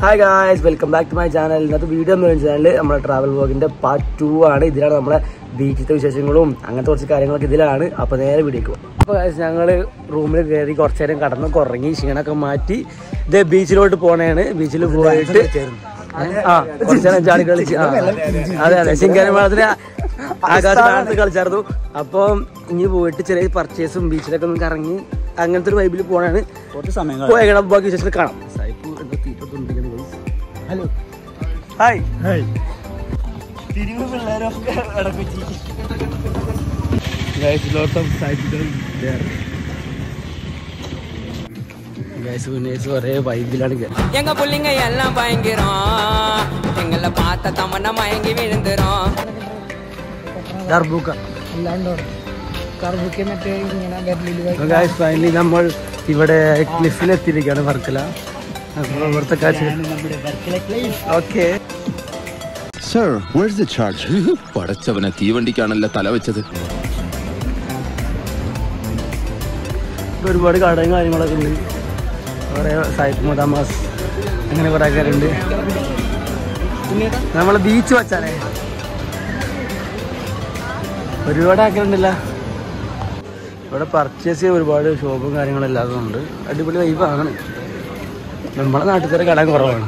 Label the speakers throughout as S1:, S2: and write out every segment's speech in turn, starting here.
S1: Hi guys welcome back to my channel ഇന്നത്തെ video എന്ന് വെച്ചാൽ നമ്മുടെ ട്രാവൽ വ്ലോഗിന്റെ പാർട്ട് ടു ആണ് ഇതിലാണ് നമ്മളെ ബീച്ചിലത്തെ വിശേഷങ്ങളും അങ്ങനത്തെ കുറച്ച് കാര്യങ്ങളൊക്കെ ഇതിലാണ് അപ്പോൾ നേരെ വീഡിയോക്ക് പോകും അപ്പോൾ ഞങ്ങൾ റൂമിൽ കയറി കുറച്ച് നേരം കടന്ന് കുറങ്ങി ക്ഷീണമൊക്കെ മാറ്റി ഇത് ബീച്ചിലോട്ട് പോണേണ് ബീച്ചിൽ പോയിട്ട് ആ കുറച്ച് നേരം ചാടി കളിച്ച് ആ അതെ അതെ ശിങ്കാരമേളത്തിന് ആകാശത്ത് കളിച്ചായിരുന്നു അപ്പം ഇനി പോയിട്ട് ചെറിയ പർച്ചേസും ബീച്ചിലൊക്കെ ഒന്ന് കറങ്ങി അങ്ങനത്തെ ഒരു വൈബിൽ പോണാണ്
S2: കുറച്ച് സമയങ്ങൾ
S1: പോയണം ബാക്കി വിശേഷത്തിൽ കാണാം സായിപ്പ് എന്തോ തീറ്റൊണ്ടിരിക്കുന്നു ഹലോ ഹായ്
S2: തിരിവ് പിള്ളേരൊക്കെ ഇടക്കുറ്റി
S1: Guys, lot of cycles there. Guys, ഉന്നയിച്ച് ഒരേ വൈബിലാണ്
S3: எங்க புள்ளைங்க எல்லாம் பயங்கரம் எங்களை பார்த்த தமன்னா மயங்கி விழுந்துரும்
S1: ദർബൂക്ക ഗായ്സ് ഫൈനലി നമ്മൾ ഇവിടെ ക്ലിഫിൽ എത്തിയിരിക്കുകയാണ് വർക്കല അപ്പോൾ ഇവിടുത്തെ കാഴ്ച okay
S4: Sir, where's the charge? പടച്ചവനെ തീവണ്ടിക്കാണല്ലോ തല വെച്ചത്
S1: ഒരുപാട് കടയും കാര്യങ്ങളൊക്കെ ഉണ്ട് കുറേ സായിപ്പ് മുദാമാസ് അങ്ങനെ കുറേ ആൾക്കാരുണ്ട് നമ്മളെ ബീച്ച് വച്ചാലേ ഒരുപാട് ആൾക്കാരുണ്ടല്ല ഇവിടെ പർച്ചേസ് ചെയ്യാൻ ഒരുപാട് ഷോപ്പും കാര്യങ്ങളും എല്ലാതും ഉണ്ട് അടിപൊളി വൈബാണ് നമ്മളെ നാട്ടിൽ കട കുറവാണ്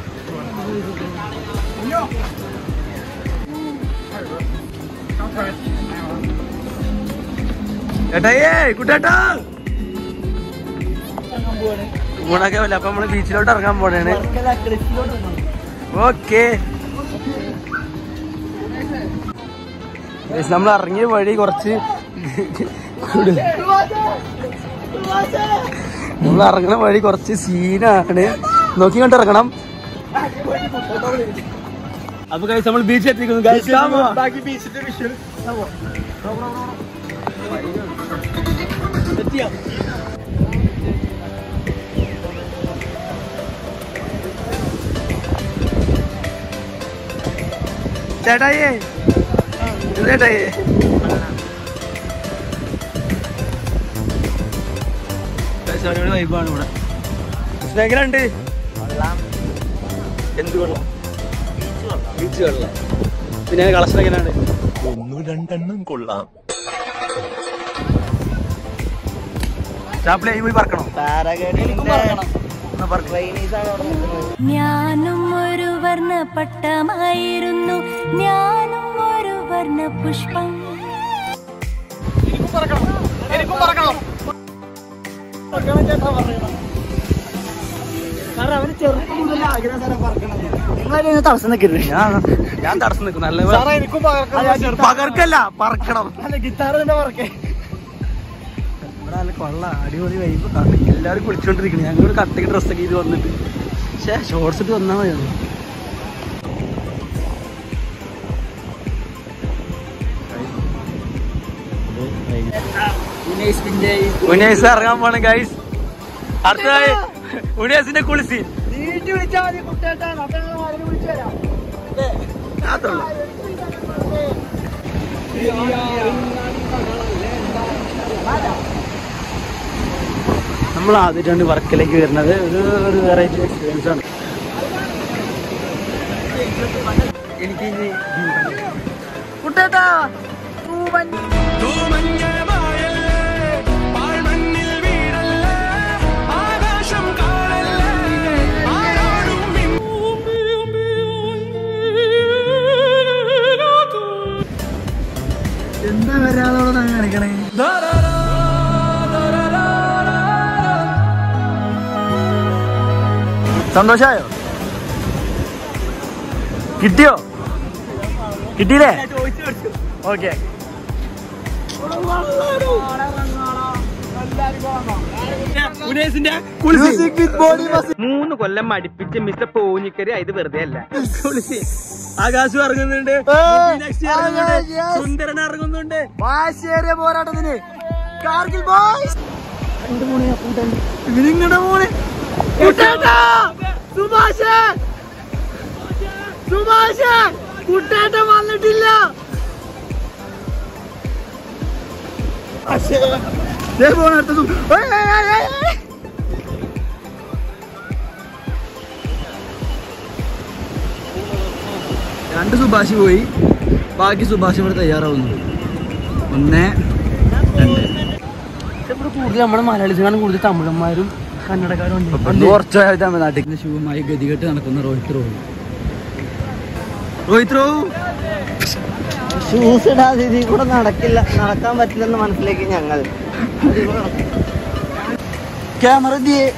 S1: ഏട്ടായേ കുട്ടേട്ടാ ഊണൊക്കെ വല്ല അപ്പൊ നമ്മള് ബീച്ചിലോട്ട് ഇറങ്ങാൻ പോണേണ് ഓക്കെ നമ്മൾ ഇറങ്ങിയ വഴി കുറച്ച് നമ്മൾ ഇറങ്ങുന്ന വഴി കുറച്ച് സീനാണ് നോക്കി കണ്ട് ഇറങ്ങണം അപ്പൊ കഴിച്ച് നമ്മൾ ബീച്ചിൽ എത്തിക്കുന്നു guys. Come on.
S2: ബാക്കി ബീച്ചിന്റെ വിഷ്വൽ
S1: ചേട്ടായിയേ ഇത് ചേട്ടായിയേ അടിപൊളി വൈബാണ് ഇവിടെ എങ്ങനെയുണ്ട് എന്ത് വെള്ളം ബീച്ച് വെള്ളം പിന്നെ കളക്ഷൻ എങ്ങനെയാണ്
S4: ഒന്നു രണ്ടെണ്ണം കൊള്ളാം
S1: ചാപ്പിളി ആയി പോയി പറക്കണോ എന്നാ പറക്ക്.
S5: ഞാനും ഒരു വർണ്ണപ്പട്ടമായിരുന്നു ഞാനും ഒരു വർണ്ണ പുഷ്പം
S2: കാരണം അവന് ചെറുപ്പം മുതൽ ആഗ്രഹം സാറേ പറക്കണം നിങ്ങളതിന് തടസ്സം നിൽക്കരുത്
S1: ഞാൻ ഞാൻ തടസ്സം നിൽക്കും നല്ല
S2: സാറേ എനിക്കും പറക്കണം
S1: പകർക്കല്ല പറക്കണം
S2: അല്ല ഗിത്താർ തന്നെ പറക്കേ
S1: ഇവിടെ നല്ല കൊള്ള അടിപൊളി വൈബ് എല്ലാവരും കുളിച്ചോണ്ടിരിക്കണം ഞങ്ങൾ കട്ടക്ക് ഡ്രസ്സൊക്കെ ചെയ്ത് വന്നിട്ട് പക്ഷേ ഷോർട്സ് ഇട്ട് വന്നാൽ മതിയായിരുന്നു ഉനേസ് ഇറങ്ങാൻ പോണ ഗൈസ് അടുത്തതായി ഉനേസിന്റെ കുളിസി
S2: നീട്ടി വിളിച്ചാൽ മതി കുട്ടിയേട്ടാ അപ്പൊ ഞങ്ങൾ മകനെ വിളിച്ചു തരാം
S1: അത്രേ ഉള്ളൂ നമ്മൾ ആദ്യമായിട്ടാണ് വർക്കിലേക്ക് വരുന്നത് ഒരു ഒരു വെറൈറ്റി എക്സ്പീരിയൻസ് ആണ് എനിക്ക് ഇനി
S2: കുട്ടേട്ടാ
S1: എന്താ വരാതോടെ കാണിക്കണേ സന്തോഷായോ കിട്ടിയോ കിട്ടിയില്ലേ ഓക്കെ മൂന്ന് കൊല്ലം അടുപ്പിച്ച് മിസ്റ്റർ പോഞ്ഞിക്കരി ഇത് വെറുതെ അല്ല ആകാശം ഇറങ്ങുന്നുണ്ട് മീനാക്ഷി ഇറങ്ങുന്നുണ്ട് സുന്ദരൻ ഇറങ്ങുന്നുണ്ട്
S2: വാശേറിയ പോരാട്ടത്തിന് കാർഗിൽ ബോയ്സ് ഇവനിങ്ങടെ മോനെ കുട്ടേട്ടാ സുഭാഷ് സുഭാഷ് കുട്ടേട്ട വന്നിട്ടില്ല ദേ പോണ അടുത്തതും ഏയ് ഏയ് ഏയ് ഏയ്.
S1: രണ്ട് സുഭാഷ് പോയി ബാക്കി സുഭാഷ് ഇവിടെ തയ്യാറാവുന്നു ഒന്ന് രണ്ട് ഇവിടെ കൂടുതൽ നമ്മുടെ മലയാളികളാണ് കൂടുതൽ തമിഴന്മാരും കന്നഡക്കാരും ഉണ്ട് കുറച്ച് തമിഴ്നാട്ടിൽ ശിവമായി ഗതികെട്ട് നടക്കുന്ന രോഹിത് റോഹ് രോഹിത് റോഹ്
S2: ഷൂസ് ഇടാതെ ഇതിൽ കൂടെ നടക്കില്ല നടക്കാൻ പറ്റില്ലെന്ന് മനസ്സിലാക്കി ഞങ്ങൾ ക്യാമറ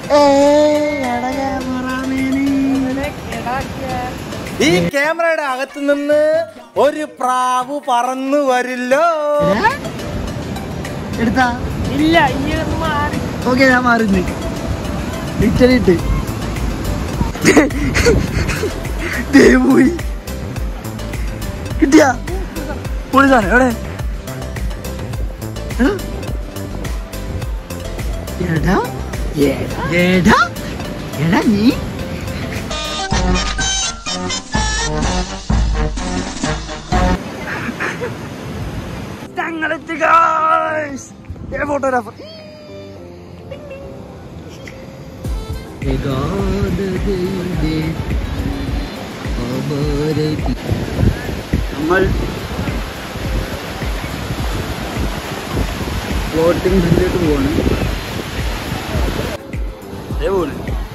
S6: ഈ ക്യാമറയുടെ അകത്ത് നിന്ന് ഒരു പ്രാവ് പറന്നു വരില്ലോ
S2: എടുത്താ ഇല്ല ഓക്കെ ഞാൻ മാറുന്നു ഇട്ടലിട്ട് പോയി കിട്ടിയാ പൊളിതാണ് എവിടെ ഏ? എടാ എടാ എടാ എടാ നീ ഞങ്ങളെത്തി ഫോട്ടോഗ്രാഫർ നമ്മൾ ഫ്ലോട്ടിംഗ് ബ്രിഡ്ജിലോട്ട് പോവാണ് അതേപോലെ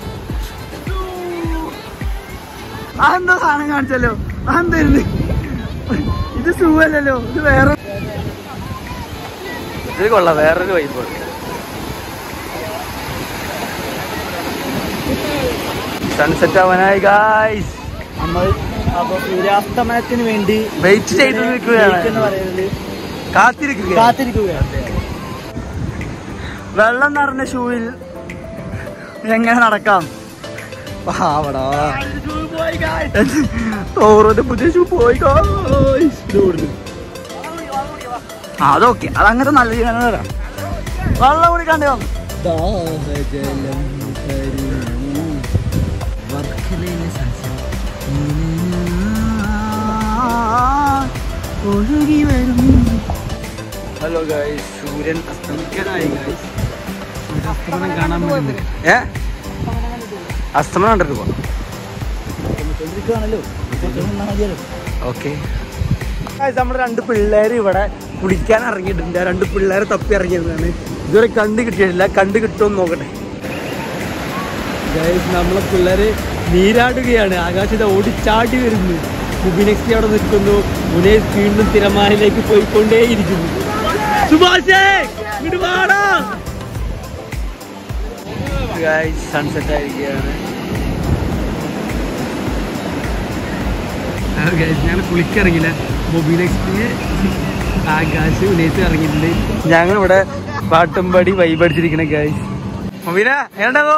S2: അതെന്താ സാധനം കാണിച്ചല്ലോ അതെന്തായിരുന്നു ഇത് സുഖമല്ലല്ലോ ഇത് വേറെ
S1: ഇത് കൊള്ളാം വേറൊരു വൈബ് സൺസെറ്റ് ആവാനായി ഗായ്സ്
S2: നമ്മൾ അപ്പൊ സൂര്യാസ്തമനത്തിന് വേണ്ടി
S1: വെയിറ്റ് ചെയ്ത് നിൽക്കുകയാണ്
S2: എന്ന് പറയുന്നത്
S1: കാത്തിരിക്കുക
S2: കാത്തിരിക്കുകയാണ് വെള്ളം നിറഞ്ഞ ഷൂവിൽ എങ്ങനെ നടക്കാം പാവടാ ഓരോന്റെ പുതിയ ഷൂ പോയി guys. ഇത് കൊടുത്തു. ആ, അതൊക്കെ അതങ്ങനത്തെ നല്ല ജീവന തരാം വെള്ളം കൂടി കണ്ടു ഒഴുകി വരും
S1: ഹലോ ഗായ്സ് സൂര്യൻ അസ്തമിക്കാനായി ഗായ്സ് അസ്തമനം കാണാൻ വേണ്ടി ഏ അസ്തമനം കണ്ടിട്ട് പോവാം ഓക്കെ നമ്മുടെ രണ്ട് പിള്ളേർ ഇവിടെ കുളിക്കാൻ ഇറങ്ങിയിട്ടുണ്ട് ആ രണ്ട് പിള്ളേരെ തപ്പി ഇറങ്ങിയതാണ് ഇതുവരെ കണ്ടു കിട്ടിയിട്ടില്ല കണ്ടു കിട്ടുമെന്ന് നോക്കട്ടെ ഗൈസ് നമ്മളെ പിള്ളേര് നീരാടുകയാണ് ആകാശത്ത് ഓടിച്ചാടി വരുന്നു മുബിനെക്സി അവിടെ നിൽക്കുന്നു മുനേഷ് വീണ്ടും തിരമാലയിലേക്ക് പോയിക്കൊണ്ടേയിരിക്കുന്നു സുഭാഷേ ഇങ്ങോട്ട് വാടാ ഗൈസ് സൺസെറ്റ് ആയിരിക്കുകയാണ് ഞാൻ കുളിക്കിറങ്ങില്ല മൊബൈലെക്സിന് ആകാശ് ഉനേത്ത് ഇറങ്ങിയിട്ടുണ്ട് ഞങ്ങൾ ഇവിടെ പാട്ടും പാടി വൈബ് അടിച്ചിരിക്കണ ഗൈസ് മൊബീന എങ്ങനെയുണ്ടാവോ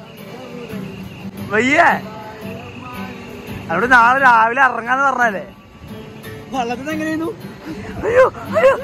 S1: വയ്യേ അവിടെ നാളെ രാവിലെ ഇറങ്ങാന്ന് പറഞ്ഞല്ലേ
S2: വെള്ളത്തിൽ എങ്ങനെയായിരുന്നു
S1: അയ്യോ അയ്യോ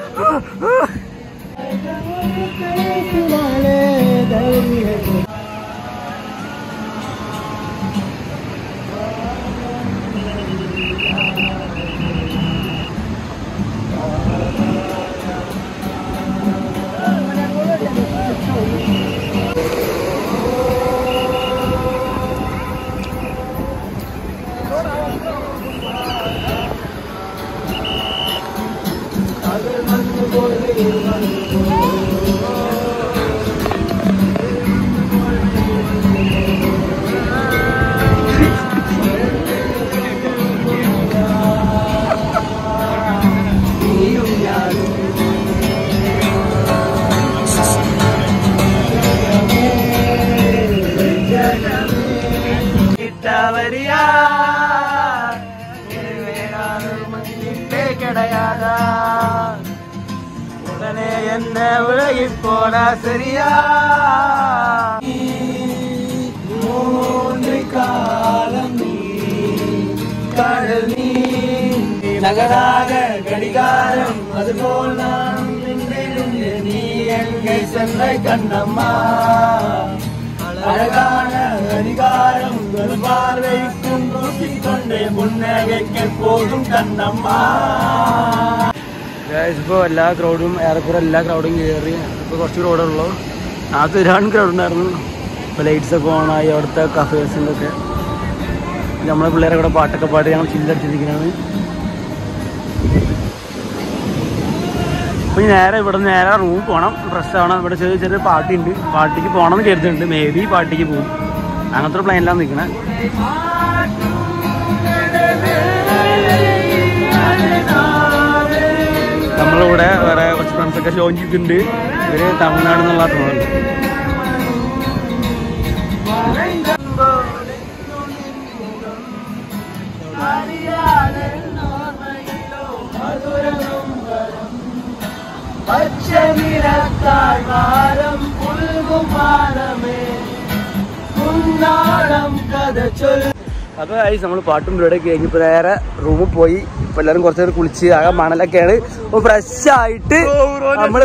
S2: கிடையாதா உடனே என்ன உலகி போனா சரியா மூன்று காலம் நீ கடல் நீ நகராக கடிகாரம் அதுபோல் நான் நின்றேன் நீ எங்கே சென்ற கண்ணம்மா அழகான அதிகாரம் ஒரு பார்வைக்கும் தூக்கிக்கொண்டே முன்னகைக்கு போதும் കണ്ണമ്മ
S1: ഇപ്പോൾ എല്ലാ ക്രൗഡും ഏറെക്കുറെ എല്ലാ ക്രൗഡും കയറി ഇപ്പോൾ കുറച്ച് ക്രൗഡുള്ളൂ ആദ്യം ഒരുപാട് ക്രൗഡ് ഉണ്ടായിരുന്നു ഇപ്പോൾ ലൈറ്റ്സ് ഒക്കെ ഓണായി അവിടുത്തെ കഫേഴ്സിൻ്റെ ഒക്കെ നമ്മളെ പിള്ളേരെ കൂടെ പാട്ടൊക്കെ പാടി ഞങ്ങൾ ചില്ലടിച്ചിരിക്കുന്നതാണ് അപ്പോൾ ഇനി നേരെ ഇവിടെ നിന്ന് നേരെ റൂം പോകണം ഫ്രഷ് ആവണം ഇവിടെ ചെറിയ ചെറിയ പാർട്ടി ഉണ്ട് പാർട്ടിക്ക് പോകണം എന്ന് കരുതുന്നുണ്ട് മേ ബി പാർട്ടിക്ക് പോകും അങ്ങനത്തെ ഒരു പ്ലാനിലാണ് നിൽക്കണേ നമ്മളിവിടെ വേറെ കുറച്ച് ഫ്രണ്ട്സൊക്കെ ജോയിൻ ചെയ്തിട്ടുണ്ട് ഇവര് തമിഴ്നാട് എന്നുള്ള തോന്നുന്നുണ്ട് അപ്പൊ guys, നമ്മള് പാട്ടും പരിപാടി കഴിഞ്ഞപ്പോ നേരെ റൂമിൽ പോയി ഇപ്പൊ എല്ലാരും കുറച്ചു നേരം കുളിച്ച് ആകെ മണലൊക്കെയാണ് ഇപ്പൊ ഫ്രഷ് ആയിട്ട് നമ്മള്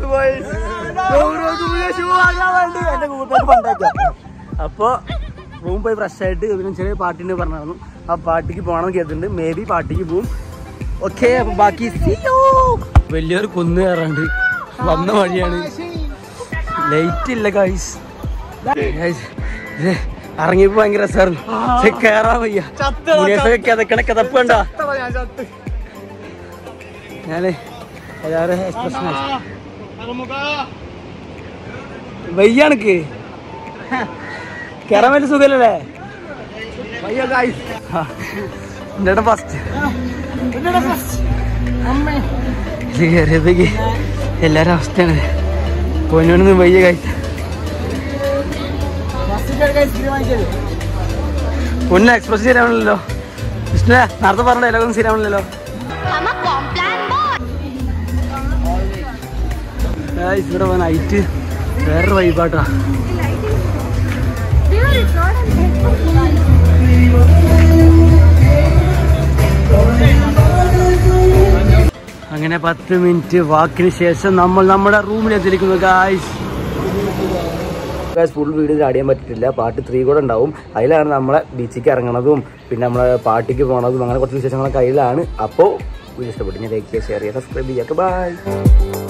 S1: അപ്പൊ റൂം പോയി ഫ്രഷ് ആയിട്ട് പിന്നെ ചെറിയ പാട്ടിന് പറഞ്ഞായിരുന്നു ആ പാർട്ടിക്ക് പോകണം കേട്ടിട്ടുണ്ട് മേ ബി പാർട്ടിക്ക് പോവും ഓക്കെ അപ്പൊ ബാക്കി see you. വലിയൊരു കുന്ന് കയറാണ്ട് വന്ന വഴിയാണ് ലൈറ്റ് ഇല്ല ഗൈസ് ഇറങ്ങിയപ്പോ ഭയങ്കര രസമായിരുന്നു പക്ഷെ കേറാൻ വയ്യ മുനിയസൊക്കെ കിതക്കണ കിതപ്പ് കണ്ട ഞാന് എല്ലാവരും എക്സ്പ്രഷൻ വയ്യാണക്ക് കേറാൻ വലിയ സുഖല്ലേ വയ്യ ഗൈസ് എന്റെ ഫസ്റ്റ് ഇത് കയറിയപ്പോഴേക്ക് എല്ലാരും അവസ്ഥയാണ് പൊന്നോടൊന്നും വയ്യ കഴിച്ച പൊന്നെ എക്സ്പ്രസ് ശരിയാവണല്ലോ വിഷ്ണു നേരത്തെ പറഞ്ഞ ഡയലോഗൊന്നും ശരിയാവണല്ലോ Guys, ഇവിടെ നൈറ്റ് വേറൊരു വൈബാട്ടാ അങ്ങനെ പത്ത് മിനിറ്റ് വാക്കിന് ശേഷം നമ്മൾ നമ്മുടെ റൂമിൽ എത്തിയിരിക്കുന്നു ഗായ്സ് ഫുൾ വീഡിയോ ആടിയാൻ പറ്റിയിട്ടില്ല പാർട്ട് ത്രീ കൂടെ ഉണ്ടാവും അതിലാണ് നമ്മളെ ബീച്ചിലേക്ക് ഇറങ്ങണതും പിന്നെ നമ്മളെ പാർട്ടിക്ക് പോണതും അങ്ങനെ കുറച്ച് വിശേഷങ്ങളൊക്കെ അതിലാണ് അപ്പോൾ വീഡിയോ ഇഷ്ടപ്പെട്ടു ഞാൻ ലൈക്ക് ചെയ്യുക ഷെയർ ചെയ്യുക സബ്സ്ക്രൈബ് ചെയ്യുക ബൈ